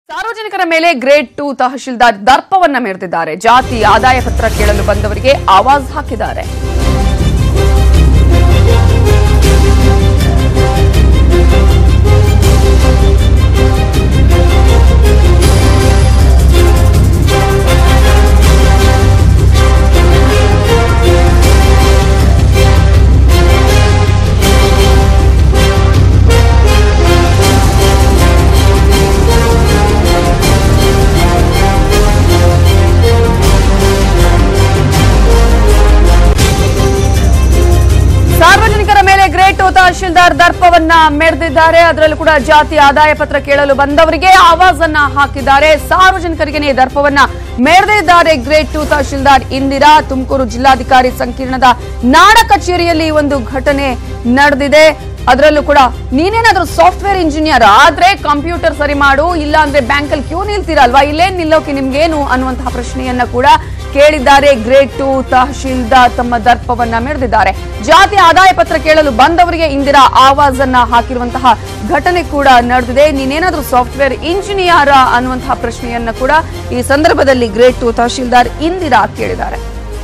ಸಾರ್ವಜನಿಕರ ಮೇಲೆ grade two tahsildar ದರ್ಪವನ್ನ ಮೆರೆದಿದ್ದಾರೆ ಜಾತಿ ಆದಾಯ ಪತ್ರ ಕೇಳಲು ಬಂದವರಿಗೆ ಆವಾಜ್ ಹಾಕಿದ್ದಾರೆ ಸಾರ್ವಜನಿಕರ ಮೇಲೆ ಗ್ರೇಟ್ ಟು ತಹಶೀಲ್ದಾರ್ ದರ್ಪವನ್ನ ಮೆರೆದಿದ್ದಾರೆ ಅದರಲ್ಲೂ ಕೂಡ ಜಾತಿ ಆದಾಯ ಪತ್ರ ಕೇಳಲು ಬಂದವರಿಗೆ ಆವಾಜ್ ಅನ್ನ ಹಾಕಿದ್ದಾರೆ ಸಾರ್ವಜನಿಕರಿಗೆ ದರ್ಪವನ್ನ ಮೆರೆದಿದ್ದಾರೆ ಗ್ರೇಟ್ ಟು ತಹಶೀಲ್ದಾರ್ ಇಂದಿರಾ ತುಮಕೂರು ಜಿಲ್ಲಾಧಿಕಾರಿ ಸಂಕೀರ್ಣದ ನಾಡ ಕಚೇರಿಯಲ್ಲಿ ಈ ಒಂದು ಘಟನೆ ನಡೆದಿದೆ ಅದರಲ್ಲೂ ಕೂಡ ನೀನೇನಾದ್ರೂ ಸಾಫ್ಟ್ವೇರ್ ಇಂಜಿನಿಯರ್ ಆದ್ರೆ ಕಂಪ್ಯೂಟರ್ ಸರಿ ಮಾಡು ಇಲ್ಲ ಅಂದ್ರೆ ಬ್ಯಾಂಕಲ್ಲಿ ಕ್ಯೂ ನಿಲ್ತೀರಲ್ವಾ ಇಲ್ಲೇನ್ ನಿಲ್ಲೋಕೆ ನಿಮ್ಗೇನು ಅನ್ನುವಂತಹ ಪ್ರಶ್ನೆಯನ್ನ ಕೂಡ ಕೇಳಿದ್ದಾರೆ ಗ್ರೇಟ್ ಟು ತಹಶೀಲ್ದಾರ್ ತಮ್ಮ ದರ್ಪವನ್ನ ಮೆರೆದಿದ್ದಾರೆ ಜಾತಿ ಆದಾಯ ಪತ್ರ ಕೇಳಲು ಬಂದವರಿಗೆ ಇಂದಿರಾ ಆವಾಜ್ ಅನ್ನ ಹಾಕಿರುವಂತಹ ಘಟನೆ ಕೂಡ ನಡೆದಿದೆ ನೀನೇನಾದ್ರೂ ಸಾಫ್ಟ್ವೇರ್ ಇಂಜಿನಿಯರ್ ಅನ್ನುವಂತಹ ಪ್ರಶ್ನೆಯನ್ನ ಕೂಡ ಈ ಸಂದರ್ಭದಲ್ಲಿ ಗ್ರೇಟ್ ಟು ತಹಶೀಲ್ದಾರ್ ಇಂದಿರಾ ಕೇಳಿದ್ದಾರೆ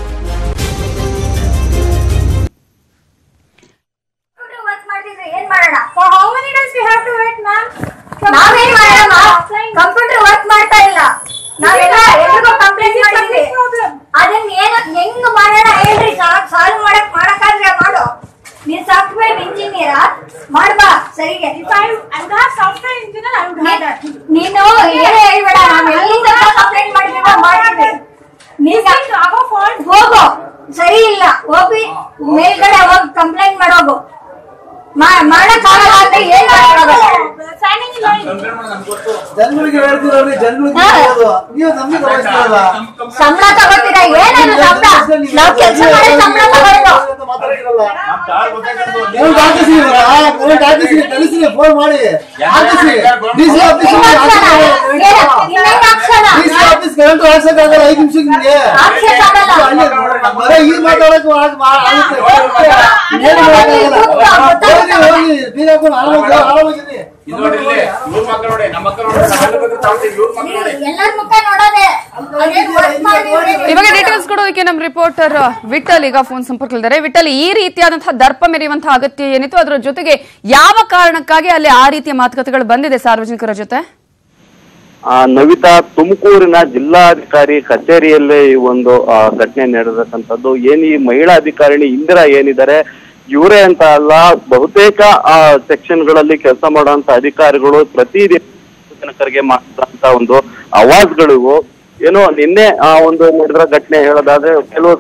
ವರ್ಕ್ ಮಾಡ್ತಿದ್ರೆ ಏನ್ ಮಾಡೋಣ For how many days we have to wait, ma'am? ನಾವೇನ್ ಮಾಡೋಣ ಕಂಪ್ಯೂಟರ್ ವರ್ಕ್ ಮಾಡ್ತಾ ಇಲ್ಲ ನಾವೆಲ್ಲ ಎಲ್ರಿಗೂ ಕಂಪ್ಲೇಂಟ್ ಮಾಡಿದ್ವಿ ಅದನ್ನ ಏನ ಹೆಂಗ್ ಮಾಡೋಣ ಹೇಳ್ರಿ ಸಾಲ್ವ್ ಮಾಡಕ್ ಮಾಡಕ್ಕಾದ್ರೆ ಮಾಡು ನೀನ್ ಸಾಫ್ಟ್ವೇರ್ ಇಂಜಿನಿಯರ್ ಮಾಡ್ಬಾ ಸರಿಗೆ If I am not software engineer, I would have that. ನೀನು ಏನೇ ಹೇಳ್ಬೇಡ ನಾವ್ ಎಲ್ಲಿಂದ ಕಂಪ್ಲೇಂಟ್ ಮಾಡಿದ್ವಿ ಮಾಡಿದ್ವಿ ನೀನ್ This is our fault. ಹೋಗು ಸರಿ ಇಲ್ಲ ಹೋಗಿ ಮೇಲ್ಗಡೆ ಹೋಗಿ ಕಂಪ್ಲೇಂಟ್ ಮಾಡೋಗು ಮಾಡಕ್ಕಾಗಲ್ಲ ಅಂದ್ರೆ ಏನ್ ಮಾಡಕ್ಕಾಗಲ್ಲ Standing in line. ಜನಗಳಿಗೆ ಹೇಳ್ತೀರಲ್ರಿ ಜನಗಳಿಗೆ ಹಾ. ಹೇಳೋದು ನೀವು ನಮಗೆ ಗಮನಿಸ್ತಾರಲ್ಲ ಸಂಬಳ ತಗೋತೀರಾ ಏನೇನು ಸಂಬಳ ನಾವ್ ಕೆಲಸ ಮಾಡಿ ಸಂಬಳ ತಗೊಳ್ಳೋದು ನೀವು ಹಾಕಿಸಿ ನೀವು ಹಾಕಿಸಿ ಕಳಿಸಿ ಫೋನ್ ಮಾಡಿ ಹಾಕಿಸಿ ಡಿ ಸಿ ಆಫೀಸ್ ಇನ್ನೇನ್ ಹಾಕ್ಸೋಣ? ಡಿ ಸಿ ಆಫೀಸ್ ಕರೆಂಟ್ ಹಾಕ್ಸಕ್ಕಾಗಲ್ಲ ಐದು ನಿಮಿಷ ನಿಮ್ಗೆ ಹಾಕ್ಸಕ್ಕಾಗಲ್ಲ. ಬರೀ ಈ ಮಾತಾಡಕ್ ಆಗ್- ಮಾ- ಆಗುತ್ತೆ ಏನು ಮಾಡಕ್ಕಾಗಲ್ಲ ಹೋಗಿ ಹೋಗಿ ಬೀಗ ಹಾಕೊಂಡು ಆರಾಮಾಗಿ ಆರಾಮಾಗಿರಿ ಇದು ನೋಡಿ ಇಲ್ಲಿ, ಇವ್ರ್ ಮಕ್ಳು ನೋಡಿ, ನಮ್ಮ ಮಕ್ಳು ನೋಡಿ, ನಮ್ಮ ಮಕ್ಳು ಬಂದು ತಗೊಳ್ತೀವಿ, ಇವ್ರ್ ಮಕ್ಳು ನೋಡಿ. ಎಲ್ಲರ ಮುಖ ನೋಡೋದೆ ಅದೇನ್ work ಮಾಡಿದ್ರೆ ಇವಾಗ ಡೀಟೇಲ್ಸ್ ಕೊಡೋದಕ್ಕೆ ನಮ್ಮ ರಿಪೋರ್ಟರ್ ವಿಠಲ್ ಈಗ ಫೋನ್ ಸಂಪರ್ಕದಲ್ಲಿದ್ದಾರೆ ವಿಠಲ್ ಈ ರೀತಿಯಾದಂತಹ ದರ್ಪ ಮೆರೆಯುವಂತಹ ಅಗತ್ಯ ಏನಿತ್ತು ಅದರ ಜೊತೆಗೆ ಯಾವ ಕಾರಣಕ್ಕಾಗಿ ಅಲ್ಲಿ ಆ ರೀತಿಯ ಮಾತುಕತೆಗಳು ಬಂದಿದೆ ಸಾರ್ವಜನಿಕರ ಜೊತೆ ಆ, ನವಿತಾ ತುಮಕೂರಿನ ಜಿಲ್ಲಾಧಿಕಾರಿ ಕಚೇರಿಯಲ್ಲೇ ಈ ಒಂದು ಆ, ಘಟನೆ ನಡೆದಕ್ಕಂಥದ್ದು ಏನ್ ಈ ಮಹಿಳಾ ಅಧಿಕಾರಿಣಿ ಇಂದಿರಾ ಏನಿದ್ದಾರೆ ಇವರೇ ಅಂತ ಅಲ್ಲ ಬಹುತೇಕ ಆ ಸೆಕ್ಷನ್ಗಳಲ್ಲಿ ಕೆಲಸ ಮಾಡುವಂತ ಅಧಿಕಾರಿಗಳು ಪ್ರತಿದಿನ ಸಾರ್ವಜನಿಕರಿಗೆ ಮಾಡಿದಂತ ಒಂದು ಅವಾಜ್ಗಳು ಇವು. ಏನೋ ನಿನ್ನೆ ಆ ಒಂದು ನಡೆದ ಘಟನೆ ಹೇಳೋದಾದ್ರೆ ಕೆಲವು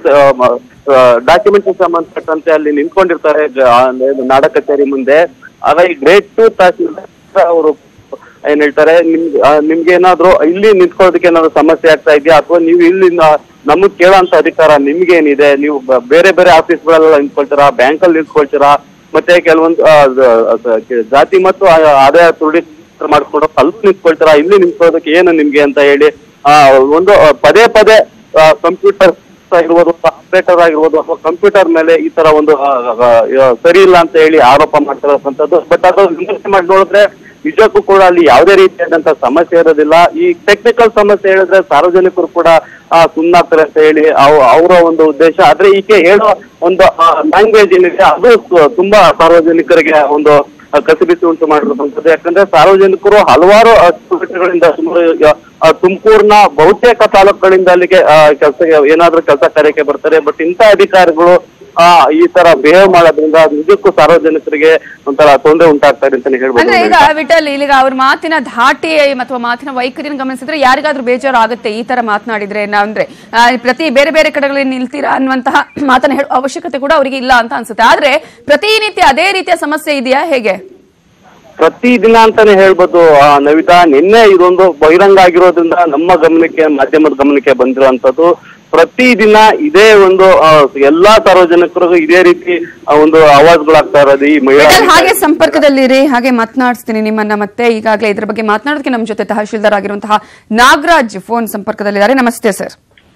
ಡಾಕ್ಯುಮೆಂಟ್ ಸಂಬಂಧಪಟ್ಟಂತೆ ಅಲ್ಲಿ ನಿಂತ್ಕೊಂಡಿರ್ತಾರೆ ಗ- ಆ, ನಾಡ ಕಚೇರಿ ಮುಂದೆ ಆಗ ಈ ಗ್ರೇಟ್ ಟು ತಹಸೀಲ್ದಾರ್ ಅವರು ಏನ್ ಹೇಳ್ತಾರೆ ನಿಮ್ ಆ, ನಿಮ್ಗೆ ಏನಾದ್ರು ಇಲ್ಲಿ ನಿಂತ್ಕೊಳ್ಳೋದಕ್ಕೆ ಏನಾದ್ರು ಸಮಸ್ಯೆ ಆಗ್ತಾ ಇದೆಯಾ ಅಥವಾ ನೀವು ಇಲ್ಲಿ ನ- ನಮಗ್ ಕೇಳೋಂತ ಅಧಿಕಾರ ನಿಮ್ಗೇನಿದೆ ನೀವು ಬ- ಬೇರೆ ಬೇರೆ ಆಫೀಸ್ಗಳೆಲ್ಲ ನಿಂತ್ಕೊಳ್ತೀರಾ ಬ್ಯಾಂಕಲ್ಲಿ ನಿಂತ್ಕೊಳ್ತೀರಾ ಮತ್ತೆ ಕೆಲವೊಂದು ಆ, ದ- ದ- ಜಾತಿ ಮತ್ತು ಆ- ಆದಾಯ ತುರುಳಿ ಮಾಡ್ಕೊಂಡು ಅಲ್ಲೂ ನಿಂತ್ಕೊಳ್ತೀರಾ ಇಲ್ಲಿ ನಿಂತ್ಕೊಳ್ಳೋದಕ್ಕೆ ಏನು ನಿಮ್ಗೆ ಅಂತ ಹೇಳಿ ಆ ಒಂದು ಆ, ಪದೇ ಪದೇ ಕಂಪ್ಯೂಟರ್ ಆಗಿರ್ಬೋದು ಆಪರೇಟರ್ ಆಗಿರ್ಬೋದು ಅಥವಾ ಕಂಪ್ಯೂಟರ್ ಮೇಲೆ ಈ ತರ ಒಂದು ಆ, ಆ, ಆ, ಸರಿ ಇಲ್ಲ ಅಂತ ಹೇಳಿ ಆರೋಪ ಮಾಡ್ತಿರೋಂಥದ್ದು ಬಟ್ ಅದು ವಿಮರ್ಶೆ ಮಾಡಿ ನೋಡಿದ್ರೆ ನಿಜಕ್ಕೂ ಕೂಡ ಅಲ್ಲಿ ಯಾವುದೇ ರೀತಿಯಾದಂತ ಸಮಸ್ಯೆ ಇರೋದಿಲ್ಲ ಈ ಟೆಕ್ನಿಕಲ್ ಸಮಸ್ಯೆ ಹೇಳಿದ್ರೆ ಸಾರ್ವಜನಿಕರು ಕೂಡ ಆ, ಸುಮ್ನಾಗ್ತಾರೆ ಅಂತ ಹೇಳಿ ಅವ್- ಅವರ ಒಂದು ಉದ್ದೇಶ ಆದ್ರೆ ಈಕೆ ಹೇಳೋ ಒಂದು ಲ್ಯಾಂಗ್ವೇಜ್ ಏನಿದೆ ಅದು ಸು- ತುಂಬಾ ಸಾರ್ವಜನಿಕರಿಗೆ ಒಂದು ಆ, ಕಸಿಬಿಸಿ ಉಂಟು ಮಾಡಿರುವಂತದ್ದು ಯಾಕಂದ್ರೆ ಸಾರ್ವಜನಿಕರು ಹಲವಾರು ಆ, ಚಟುವಟಿಕೆಗಳಿಂದ ಸುಮಾರು ಆ, ಆ, ತುಮಕೂರಿನ ಬಹುತೇಕ ತಾಲೂಕುಗಳಿಂದ ಅಲ್ಲಿಗೆ ಕೆಲಸ ಏನಾದ್ರೂ ಕೆಲಸ ಕಾರ್ಯಕ್ಕೆ ಬರ್ತಾರೆ ಬಟ್ ಇಂಥ ಅಧಿಕಾರಿಗಳು ಆ ಈ ತರ ಬಿಹೇವ್ ಮಾಡೋದ್ರಿಂದ ನಿಜಕ್ಕೂ ಸಾರ್ವಜನಿಕರಿಗೆ ಒಂಥರ ತೊಂದರೆ ಉಂಟಾಗ್ತಾ ಇದೆ ಅಂತಾನೆ ಅಂದ್ರೆ ಈಗ ಹೇಳ್ಬೋದು ವಿಠಲ್ ಈಗ ಅವ್ರ ಮಾತಿನ ಧಾಟಿ ಅಥವಾ ಮಾತಿನ ವೈಖರಿಯನ್ನು ಗಮನಿಸಿದ್ರೆ ಯಾರಿಗಾದ್ರೂ ಬೇಜಾರು ಆಗುತ್ತೆ ಈ ತರ ಮಾತನಾಡಿದ್ರೆ ನಾ- ಅಂದ್ರೆ ಆ, ಪ್ರತಿ ಬೇರೆ ಬೇರೆ ಕಡೆಗಳಲ್ಲಿ ನಿಲ್ತೀರಾ ಅನ್ನುವಂತಹ ಮಾತನ್ನ ಹೇಳುವ ಅವಶ್ಯಕತೆ ಕೂಡ ಅವರಿಗೆ ಇಲ್ಲ ಅಂತ ಅನ್ಸುತ್ತೆ ಆದ್ರೆ ಪ್ರತಿನಿತ್ಯ ಅದೇ ರೀತಿಯ ಸಮಸ್ಯೆ ಇದೆಯಾ ಹೇಗೆ ಪ್ರತಿದಿನ ಅಂತಾನೆ ಹೇಳ್ಬೋದು ಆ, ನವಿತಾ ನಿನ್ನೆ ಇದೊಂದು ಬಹಿರಂಗ ಆಗಿರೋದ್ರಿಂದ ನಮ್ಮ ಗಮನಕ್ಕೆ ಮಾಧ್ಯಮದ ಗಮನಕ್ಕೆ ಬಂದಿರುವಂತದ್ದು ಪ್ರತಿದಿನ ಇದೇ ಒಂದು ಆ, ಎಲ್ಲಾ ಸಾರ್ವಜನಿಕರಿಗೂ ಇದೇ ರೀತಿ ಆ, ಒಂದು ಆವಾಜ್ಗಳಾಗ್ತಾ ಇರೋದು ಈ ಮಹಿಳಾ ವಿಠಲ್ ಹಾಗೆ ಸಂಪರ್ಕದಲ್ಲಿರಿ ಹಾಗೆ ಮಾತನಾಡಿಸ್ತೀನಿ ನಿಮ್ಮನ್ನ ಮತ್ತೆ ಈಗಾಗಲೇ ಇದ್ರ ಬಗ್ಗೆ ಮಾತನಾಡೋದಕ್ಕೆ ನಮ್ಮ ಜೊತೆ ತಹಶೀಲ್ದಾರ್ ಆಗಿರುವಂತಹ ನಾಗರಾಜ್ ಫೋನ್ ಸಂಪರ್ಕದಲ್ಲಿದ್ದಾರೆ ನಮಸ್ತೆ ಸರ್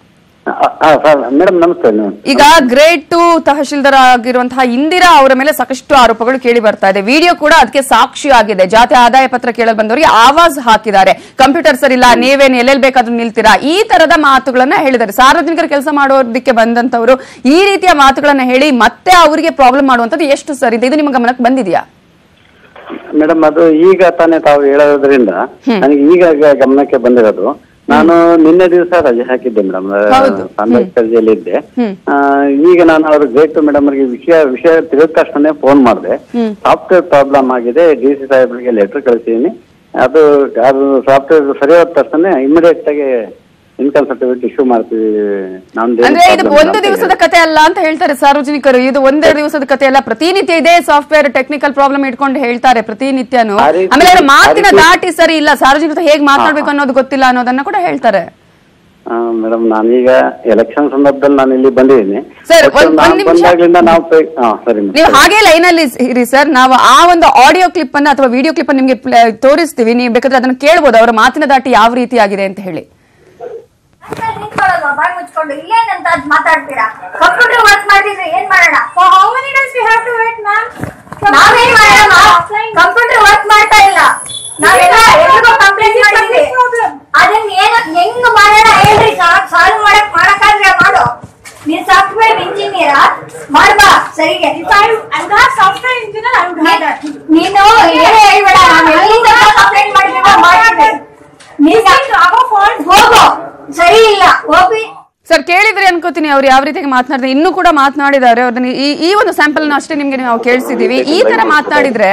ಸರ್ ಮೇಡಮ್ ನಮಸ್ತೆ ನಮಸ್ತೆ. ಈಗ ಗ್ರೇಡ್ ಟು ತಹಶೀಲ್ದಾರ್ ಆಗಿರುವಂತಹ ಇಂದಿರಾ ಅವರ ಮೇಲೆ ಸಾಕಷ್ಟು ಆರೋಪಗಳು ಕೇಳಿ ಬರ್ತಾ ಇದೆ ವಿಡಿಯೋ ಕೂಡ ಅದಕ್ಕೆ ಸಾಕ್ಷಿ ಆಗಿದೆ ಜಾತಿ ಆದಾಯ ಪತ್ರ ಕೇಳಲು ಬಂದವರಿಗೆ ಆವಾಜ್ ಹಾಕಿದ್ದಾರೆ ಕಂಪ್ಯೂಟರ್ ಸರಿ ಇಲ್ಲ ನೀವೇನು ಎಲ್ಲೆಲ್ಲಿ ಬೇಕಾದ್ರೂ ನಿಲ್ತೀರಾ ಈ ತರದ ಮಾತುಗಳನ್ನ ಹೇಳಿದ್ದಾರೆ ಸಾರ್ವಜನಿಕರ ಕೆಲಸ ಮಾಡೋದಕ್ಕೆ ಬಂದಂತವರು ಈ ರೀತಿಯ ಮಾತುಗಳನ್ನ ಹೇಳಿ ಮತ್ತೆ ಅವರಿಗೆ ಪ್ರಾಬ್ಲಮ್ ಮಾಡುವಂತದ್ದು ಎಷ್ಟು ಸರಿ ಇದೆ ಇದು ನಿಮ್ಮ ಗಮನಕ್ಕೆ ಬಂದಿದೆಯಾ ಮೇಡಮ್ ಅದು ಈಗ ತಾನೇ ತಾವು ಹೇಳೋದ್ರಿಂದ ನನಗೆ ಈಗ ಗ- ಗಮನಕ್ಕೆ ಬಂದಿರೋದು ನಾನು ನಿನ್ನೆ ದಿವಸ ರಜೆ ಹಾಕಿದ್ದೆ ಮೇಡಮ್ ಹೌದು. ಸಾಂದ್ರದಲ್ಲಿ ಇದ್ದೆ ಹ್ಮ್. ಆ, ಈಗ ನಾನು ಅವ್ರ ಗ್ರೇಟ್ ಮೇಡಮ್ ಅವರಿಗೆ ವಿಷಯ ವಿಷಯ ತಿಳಿದ ತಕ್ಷಣ ಫೋನ್ ಮಾಡಿದೆ ಸಾಫ್ಟ್ವೇರ್ ಪ್ರಾಬ್ಲಮ್ ಆಗಿದೆ ಡಿ ಸಿ ಸಾಹೇಬ್ರಿಗೆ ಲೆಟರ್ ಕಳಿಸಿದೀನಿ ಅದು ಅದು ಸಾಫ್ಟ್ವೇರ್ ಸರಿ ಹೋದ ತಕ್ಷಣ ಇಮಿಡಿಯೇಟ್ ಆಗಿ ಇನ್ಕಮ್ ಸರ್ಟಿಫಿಕೇಟ್ ಇಶ್ಯೂ ಮಾಡ್ತೀವಿ ನಮ್ದು ಏನು ಅಂದ್ರೆ ಇದು problem ಇಲ್ಲ ಒಂದು ಅಂತ ದಿವಸದ ಕತೆ ಅಲ್ಲ ಅಂತ ಹೇಳ್ತಾರೆ ಸಾರ್ವಜನಿಕರು ಇದು ಒಂದೇ ದಿವಸದ ಕತೆ ಅಲ್ಲ ಪ್ರತಿನಿತ್ಯ ಇದೇ ಸಾಫ್ಟ್ವೇರ್ ಟೆಕ್ನಿಕಲ್ ಪ್ರಾಬ್ಲಮ್ ಇಟ್ಕೊಂಡು ಹೇಳ್ತಾರೆ ಪ್ರತಿನಿತ್ಯನು ಆ ರೀತಿ- ಆಮೇಲೆ ಅವರ ಮಾತಿನ ಆ ರೀತಿ- ದಾಟಿ ಸರಿ ಇಲ್ಲ ಸಾರ್ವಜನಿಕರು ಹೇಗ್ ಮಾತನಾಡ್ಬೇಕು ಅನ್ನೋದು ಗೊತ್ತಿಲ್ಲ ಅನ್ನೋದನ್ನ ಕೂಡ ಹೇಳ್ತಾರೆ ಮೇಡಮ್ ನಾನೀಗ ಎಲೆಕ್ಷನ್ ಸಂದರ್ಭದಲ್ಲಿ ನಾನು ಇಲ್ಲಿ ಬಂದಿದ್ದೀನಿ Sir, But ಒಂದ್- ನಾನ್ ಒಂದ್ ನಿಮಿಷ. ಬಂದಾಗ್ಲಿಂದ ನಾವು ಪ್ರಯ- ಹಾ ಸರಿ madam. ನೀವು ಹಾಗೆ ಲೈನ್ ಅಲ್ಲಿ ಇರಿ ಸರ್ ನಾವು ಆ ಒಂದು ಆಡಿಯೋ ಕ್ಲಿಪ್ ಅನ್ನ ಅಥವಾ ವಿಡಿಯೋ ಕ್ಲಿಪ್ ಅನ್ನು ನಿಮ್ಗೆ ಪ್ಲೇ- ತೋರಿಸ್ತೀವಿ ನೀವು ಬೇಕಾದ್ರೆ ಅದನ್ನ ಕೇಳ್ಬೋದು ಅವರ ಮಾತಿನ ದಾಟಿ ಯಾವ ರೀತಿ ಆಗಿದೆ ಅಂತ ಹೇಳಿ ನಿಂತ್ಕೊಳ್ಳೋದು ಬಾಯಿ ಮುಚ್ಕೊಂಡು ಇಲ್ಲೇನಂತ ಅದ್ ಮಾತಾಡ್ತೀರಾ ಕಂಪ್ಯೂಟರ್ ವರ್ಕ್ ಮಾಡಿದ್ರೆ ಏನ್ ಮಾಡೋಣ For how many days we have to wait, ma'am? ನಾವೇನ್ ಮಾಡೋಣ ಕಂಪ್ಯೂಟರ್ ವರ್ಕ್ ಮಾಡ್ತಾ ಇಲ್ಲ ನಾವೆಲ್ಲ ಎಲ್ರಿಗೂ ಕಂಪ್ಲೇಂಟ್ ಮಾಡಿದ್ವಿ ಅದನ್ನ ಏನ ಹೆಂಗ್ ಮಾಡೋಣ ಹೇಳ್ರಿ ಸಾಲ್ವ್ ಮಾಡಕ್ ಮಾಡಕ್ಕಾದ್ರೆ ಮಾಡು ನೀನ್ ಸಾಫ್ಟ್ವೇರ್ ಇಂಜಿನಿಯರ್ ಮಾಡ್ಬಾ ಸರಿಗೆ If I, I'm not software engineer, I would have that. ನೀನು ಏನೇ ಹೇಳ್ಬೇಡ ನಾನು ಎಲ್ಲಿಂದ ಕಂಪ್ಲೇಂಟ್ ಮಾಡಿದ್ರೆ ಮಾಡ್ತೀನಿ ನೀನ್ ಹೋಗು ಸರಿ ಇಲ್ಲ ಹೋಗಿ ಸರ್ ಕೇಳಿದ್ರೆ ಅನ್ಕೋತೀನಿ ಅವ್ರು ಯಾವ ರೀತಿಯಾಗಿ ಮಾತನಾಡಿದ್ರೆ ಇನ್ನೂ ಕೂಡ ಮಾತನಾಡಿದ್ದಾರೆ ಅವ್ರನ್ನ ಈ ಈ ಒಂದು ಸ್ಯಾಂಪಲ್ ಅಷ್ಟೇ ನಿಮ್ಗೆ ನಾವು ಕೇಳಿಸಿದೀವಿ ಈ ತರ ಮಾತನಾಡಿದ್ರೆ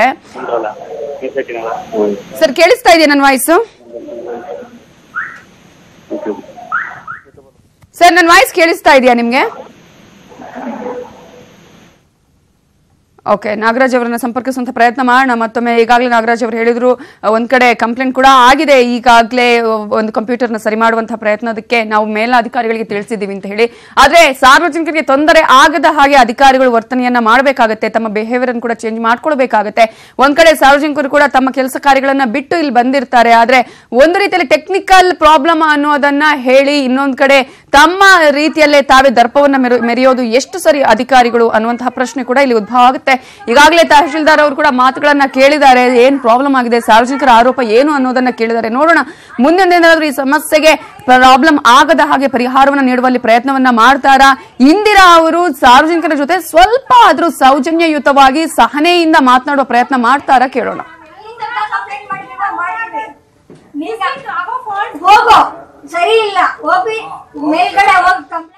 ಹ್ಮ್. ಸರ್ ಕೇಳಿಸ್ತಾ ಇದೆಯಾ ನನ್ನ ವಾಯ್ಸು ಸರ್ ನನ್ನ ವಾಯ್ಸ್ ಕೇಳಿಸ್ತಾ ಇದೆಯಾ ನಿಮ್ಗೆ ಓಕೆ ನಾಗರಾಜ್ ಅವರನ್ನ ಸಂಪರ್ಕಿಸುವಂತ ಪ್ರಯತ್ನ ಮಾಡೋಣ ಮತ್ತೊಮ್ಮೆ ಈಗಾಗಲೇ ನಾಗರಾಜ್ ಅವರು ಹೇಳಿದ್ರು ಅಹ್, ಒಂದ್ ಕಡೆ ಕಂಪ್ಲೇಂಟ್ ಕೂಡ ಆಗಿದೆ ಈಗಾಗಲೇ ಒಂದು ಕಂಪ್ಯೂಟರ್ನ ಸರಿ ಮಾಡುವಂತಹ ಪ್ರಯತ್ನದಕ್ಕೆ ನಾವು ಮೇಲಾಧಿಕಾರಿಗಳಿಗೆ ತಿಳಿಸಿದ್ದೀವಿ ಅಂತ ಹೇಳಿ ಆದ್ರೆ ಸಾರ್ವಜನಿಕರಿಗೆ ತೊಂದರೆ ಆಗದ ಹಾಗೆ ಅಧಿಕಾರಿಗಳು ವರ್ತನೆಯನ್ನ ಮಾಡಬೇಕಾಗತ್ತೆ ತಮ್ಮ ಬಿಹೇವಿಯರ್ ಅನ್ನು ಕೂಡ ಚೇಂಜ್ ಮಾಡ್ಕೊಳ್ಬೇಕಾಗತ್ತೆ ಒಂದ್ ಕಡೆ ಸಾರ್ವಜನಿಕರು ಕೂಡ ತಮ್ಮ ಕೆಲಸ ಕಾರ್ಯಗಳನ್ನ ಬಿಟ್ಟು ಇಲ್ಲಿ ಬಂದಿರ್ತಾರೆ ಆದ್ರೆ ಒಂದು ರೀತಿಯಲ್ಲಿ ಟೆಕ್ನಿಕಲ್ ಪ್ರಾಬ್ಲಮ್ ಅನ್ನೋದನ್ನ ಹೇಳಿ ಇನ್ನೊಂದ್ ಕಡೆ ತಮ್ಮ ರೀತಿಯಲ್ಲೇ ತಾವೇ ದರ್ಪವನ್ನ ಮೆರೆ- ಮೆರೆಯೋದು ಎಷ್ಟು ಸರಿ ಅಧಿಕಾರಿಗಳು ಅನ್ನುವಂತಹ ಪ್ರಶ್ನೆ ಕೂಡ ಇಲ್ಲಿ ಉದ್ಭವ ಆಗುತ್ತೆ ಈಗಾಗಲೇ ತಹಶೀಲ್ದಾರ್ ಅವರು ಕೂಡ ಮಾತುಗಳನ್ನ ಕೇಳಿದ್ದಾರೆ ಏನ್ ಪ್ರಾಬ್ಲಮ್ ಆಗಿದೆ ಸಾರ್ವಜನಿಕರ ಆರೋಪ ಏನು ಅನ್ನೋದನ್ನ ಕೇಳಿದ್ದಾರೆ ನೋಡೋಣ ಮುಂದಿನ ದಿನದಾದ್ರೂ ಈ ಸಮಸ್ಯೆಗೆ ಪ್ರಾಬ್ಲಮ್ ಆಗದ ಹಾಗೆ ಪರಿಹಾರವನ್ನ ನೀಡುವಲ್ಲಿ ಪ್ರಯತ್ನವನ್ನ ಮಾಡ್ತಾರಾ ಇಂದಿರಾ ಅವರು ಸಾರ್ವಜನಿಕರ ಜೊತೆ ಸ್ವಲ್ಪ ಆದ್ರೂ ಸೌಜನ್ಯಯುತವಾಗಿ ಸಹನೆಯಿಂದ ಮಾತನಾಡುವ ಪ್ರಯತ್ನ ಮಾಡ್ತಾರಾ ಕೇಳೋಣ ಎಲ್ಲಿಂದ ಕಂಪ್ಲೇಂಟ್ ಮಾಡಿದ್ರೆ ಮಾಡಿದ್ವಿ ನೀನ್ Our fault. ಹೋಗು ಸರಿ ಇಲ್ಲ ಹೋಗಿ ಮೇಲ್ಗಡೆ ಹೋಗಿ ಕಂಪ್ಲೇಂಟ್